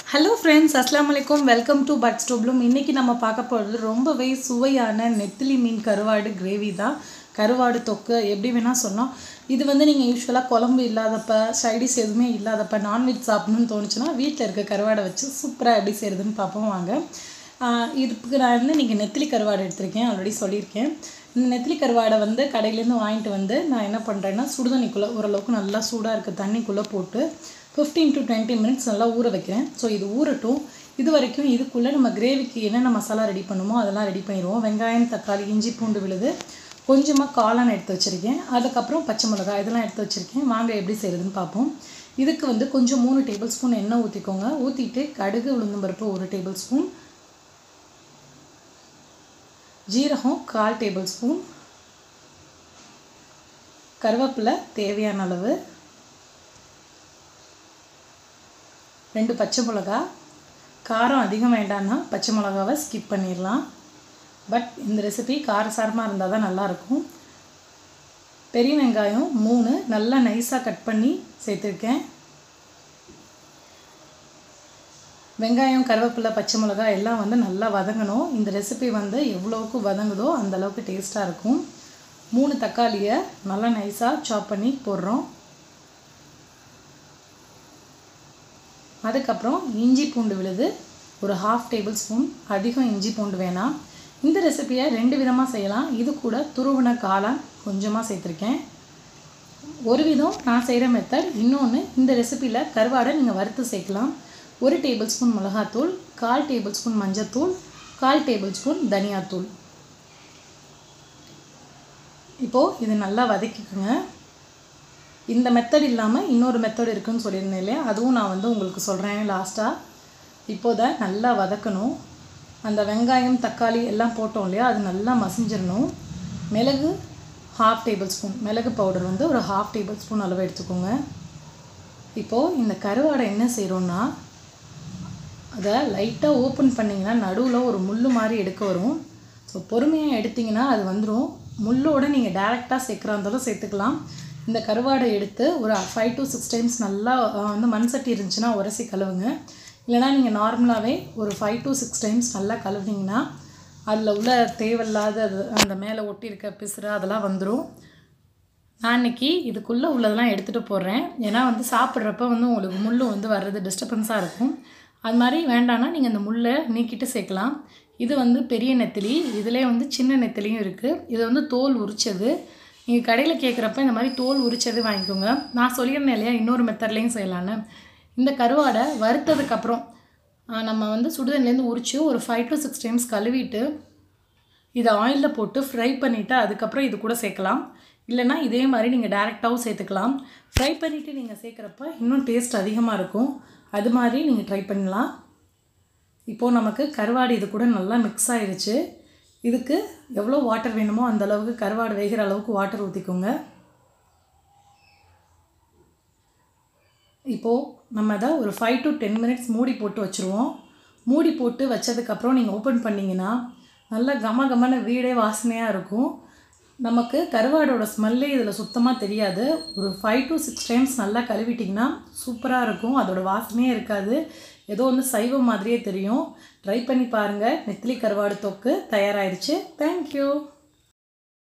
hello friends அஸ்லாம் வலைக்கம் welcome to puts Bloom இன்றைக்கி நம்ம பார்க்க போகிறது ரொம்பவே சுவையான நெத்திலி மீன் கருவாடு கிரேவி தான் கருவாடு தொக்கு எப்படி வேணால் சொன்னோம் இது வந்து நீங்கள் யூஸ்வலாக குழம்பு இல்லாதப்ப சைடிஸ் எதுவுமே இல்லாதப்ப நான்வெஜ் சாப்பிடணும்னு தோணுச்சுன்னா வீட்டில் இருக்க கருவாடை வச்சு சூப்பராக எப்படி செய்கிறதுன்னு பார்ப்போம் வாங்க ஆஹ் இதுக்கு நான் வந்து நீங்கள் நெத்திலி கருவாடு எடுத்திருக்கேன் ஆல்ரெடி சொல்லியிருக்கேன் இந்த நெத்திலி கருவாடை வந்து கடையிலேருந்து வாங்கிட்டு வந்து நான் என்ன பண்ணுறேன்னா சுடுதண்ணிக்குள்ளே ஓரளவுக்கு நல்லா சூடாக இருக்க தண்ணிக்குள்ளே போட்டு ஃபிஃப்டீன் டு டுவெண்ட்டி மினிட்ஸ் நல்லா ஊற வைக்கிறேன் ஸோ இது ஊறட்டும் இது வரைக்கும் இதுக்குள்ளே நம்ம கிரேவிக்கு என்னென்ன மசாலா ரெடி பண்ணுமோ அதெல்லாம் ரெடி பண்ணிடுவோம் வெங்காயம் தக்காளி இஞ்சி பூண்டு விழுது கொஞ்சமாக காளான் எடுத்து வச்சுருக்கேன் அதுக்கப்புறம் பச்சை மிளகாய் இதெல்லாம் எடுத்து வச்சுருக்கேன் வாங்க எப்படி செய்கிறதுன்னு பார்ப்போம் இதுக்கு வந்து கொஞ்சம் மூணு டேபிள் ஸ்பூன் எண்ணெய் ஊற்றிக்கோங்க ஊற்றிட்டு கடுகு உளுந்தம்பருப்பு ஒரு டேபிள் ஸ்பூன் ஜீரகம் கால் டேபிள் ஸ்பூன் கருவேப்பிலை தேவையான அளவு ரெண்டு பச்சை மிளகா காரம் அதிகம் வேண்டாம்னா பச்சை மிளகாவை ஸ்கிப் பண்ணிடலாம் பட் இந்த ரெசிபி காரசாரமாக இருந்தால் தான் நல்லாயிருக்கும் பெரிய வெங்காயம் மூணு நல்லா நைஸாக கட் பண்ணி சேர்த்துருக்கேன் வெங்காயம் கருவேப்பிலை பச்சை மிளகாய் எல்லாம் வந்து நல்லா வதங்கணும் இந்த ரெசிபி வந்து எவ்வளோவுக்கு வதங்குதோ அந்த அளவுக்கு டேஸ்ட்டாக இருக்கும் மூணு தக்காளியை நல்லா நைஸாக சாப் பண்ணி போடுறோம் அதுக்கப்புறம் இஞ்சி பூண்டு விழுது ஒரு ஹாஃப் டேபிள் ஸ்பூன் அதிகம் இஞ்சி பூண்டு வேணாம் இந்த ரெசிபியை ரெண்டு விதமாக செய்யலாம் இது கூட துருவின காளான் கொஞ்சமாக சேர்த்துருக்கேன் ஒரு விதம் நான் செய்கிற மெத்தட் இன்னொன்று இந்த ரெசிப்பியில் கருவாடை நீங்கள் வறுத்து சேர்க்கலாம் ஒரு டேபிள் ஸ்பூன் மிளகாத்தூள் கால் டேபிள் ஸ்பூன் மஞ்சத்தூள் கால் டேபிள் ஸ்பூன் தனியாத்தூள் இப்போது இது நல்லா வதக்கிக்கோங்க இந்த மெத்தட் இல்லாமல் இன்னொரு மெத்தட் இருக்குன்னு சொல்லியிருந்தேன் இல்லையா அதுவும் நான் வந்து உங்களுக்கு சொல்கிறேன் லாஸ்ட்டாக இப்போதை நல்லா வதக்கணும் அந்த வெங்காயம் தக்காளி எல்லாம் போட்டோம் இல்லையா அது நல்லா மசிஞ்சிடணும் மிளகு ஹாஃப் டேபிள் ஸ்பூன் மிளகு பவுடர் வந்து ஒரு ஹாஃப் டேபிள் ஸ்பூன் அளவு எடுத்துக்கோங்க இப்போது இந்த கருவாடை என்ன செய்கிறோன்னா அதை லைட்டாக ஓப்பன் பண்ணிங்கன்னா நடுவில் ஒரு முள் மாதிரி எடுக்க வரும் ஸோ பொறுமையாக எடுத்திங்கன்னா அது வந்துடும் முள்ளோடு நீங்கள் டேரெக்டாக சேர்க்குறா இருந்தாலும் சேர்த்துக்கலாம் இந்த கருவாடை எடுத்து ஒரு ஃபைவ் டு சிக்ஸ் டைம்ஸ் நல்லா வந்து மண் சட்டி இருந்துச்சுன்னா உரசி கழுவுங்க இல்லைனா நீங்கள் நார்மலாகவே ஒரு ஃபைவ் டு சிக்ஸ் டைம்ஸ் நல்லா கழுவுனீங்கன்னா அதில் உள்ள தேவையில்லாத அது அந்த மேலே ஒட்டி இருக்க பிசுறு அதெல்லாம் வந்துடும் நான் இன்றைக்கி இதுக்குள்ளே உள்ளதெல்லாம் எடுத்துகிட்டு போடுறேன் ஏன்னா வந்து சாப்பிட்றப்ப வந்து உங்களுக்கு முள் வந்து வர்றது டிஸ்டர்பன்ஸாக இருக்கும் அது மாதிரி வேண்டாம்னா நீங்கள் அந்த முள்ளை நீக்கிட்டு சேர்க்கலாம் இது வந்து பெரிய நெத்திலி இதிலே வந்து சின்ன நெத்திலியும் இருக்குது இது வந்து தோல் உரிச்சது நீங்கள் கடையில் கேட்குறப்ப இந்த மாதிரி தோல் உரிச்சது வாங்கிக்கோங்க நான் சொல்லியிருந்தேன் இல்லையா இன்னொரு மெத்தட்லேயும் செய்யலான்னு இந்த கருவாடை வறுத்ததுக்கப்புறம் நம்ம வந்து சுடுதண்ணிலேருந்து உரித்து ஒரு ஃபைவ் டு சிக்ஸ் டைம்ஸ் கழுவிட்டு இதை ஆயிலில் போட்டு ஃப்ரை பண்ணிவிட்டு அதுக்கப்புறம் இது கூட சேர்க்கலாம் இல்லைனா இதே மாதிரி நீங்கள் டேரெக்டாகவும் சேர்த்துக்கலாம் ஃப்ரை பண்ணிவிட்டு நீங்கள் சேர்க்குறப்ப இன்னும் டேஸ்ட் அதிகமாக இருக்கும் அது மாதிரி நீங்கள் ட்ரை பண்ணலாம் இப்போது நமக்கு கருவாடு இது கூட நல்லா மிக்ஸ் ஆயிடுச்சு இதுக்கு எவ்வளோ வாட்டர் வேணுமோ அந்த அளவுக்கு கருவாடு வேகிற அளவுக்கு வாட்டர் ஊற்றிக்கோங்க இப்போது நம்ம அதை ஒரு ஃபைவ் டு டென் மினிட்ஸ் மூடி போட்டு வச்சுருவோம் மூடி போட்டு வச்சதுக்கப்புறம் நீங்கள் ஓப்பன் பண்ணிங்கன்னா நல்லா கம கமன வீடே வாசனையாக இருக்கும் நமக்கு கருவாடோட ஸ்மெல்லே இதில் சுத்தமாக தெரியாது ஒரு ஃபைவ் டு சிக்ஸ் டைம்ஸ் நல்லா கழுவிட்டிங்கன்னா சூப்பராக இருக்கும் அதோட வாசனையே இருக்காது ஏதோ வந்து சைவம் மாதிரியே தெரியும் ட்ரை பண்ணி பாருங்கள் நெத்திலி கருவாடு தொக்கு தயாராகிடுச்சு தேங்க்யூ